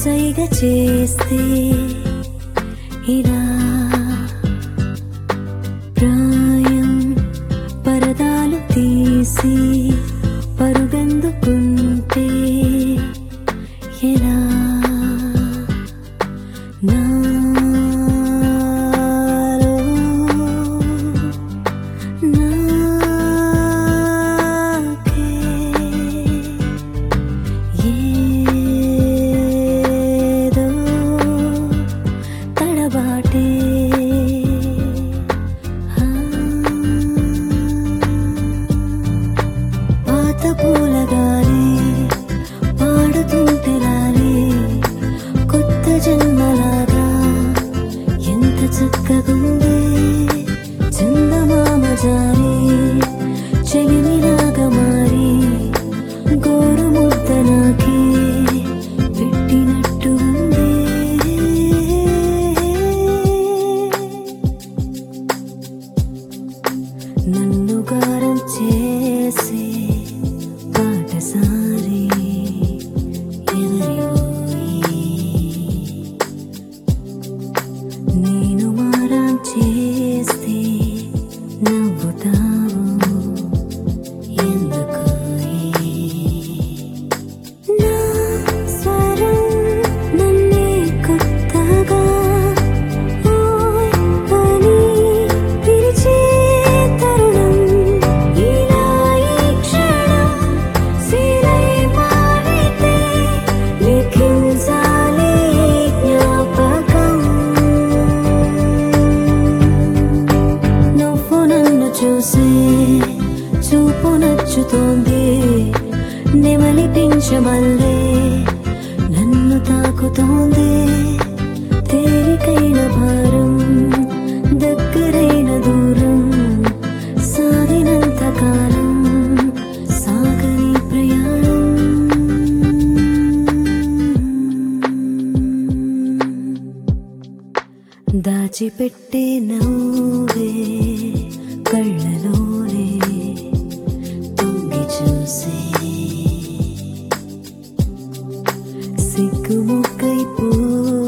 సైగ చేస్తే ఇలా ప్రాయం పరదాలు తీసి పరుగందుకుంటే ఎలా నాలో నాకే ఏదో తడబాటే ఆ. పాత పూల గాలి పాడుతుంటే లాలి కొత్త జన్మలాగా ఎంత చక్కగుంది చందమామ జారి చెలిమిలాగా మారి గోరు ముద్ద నాకి పెట్టినట్టు ఉంది నన్ను గారం చేసి బాటసారి ఎదరిపోయి నేను మారం చేస్తే నవ్వుతావు ఎందుకు నా స్వరం నన్నే కొత్తగా ఓయ్ అని పిలిచే తరుణం ఇలా ఈ క్షణం సిరై మారితే లిఖించాలి ఈ జ్ఞాపకం నువ్వు నన్ను చూసి చూపు నచ్చుతోంది నెమలిపించమల్లే నన్ను తాకుతోంది తేలికైన భారం దగ్గరైన దూరం సాగినంత కాలం సాగని ప్రయాణం దాచిపెట్టే నవ్వే కళ్ళలోనే తొంగి చూసే సిగ్గుముక్కైపో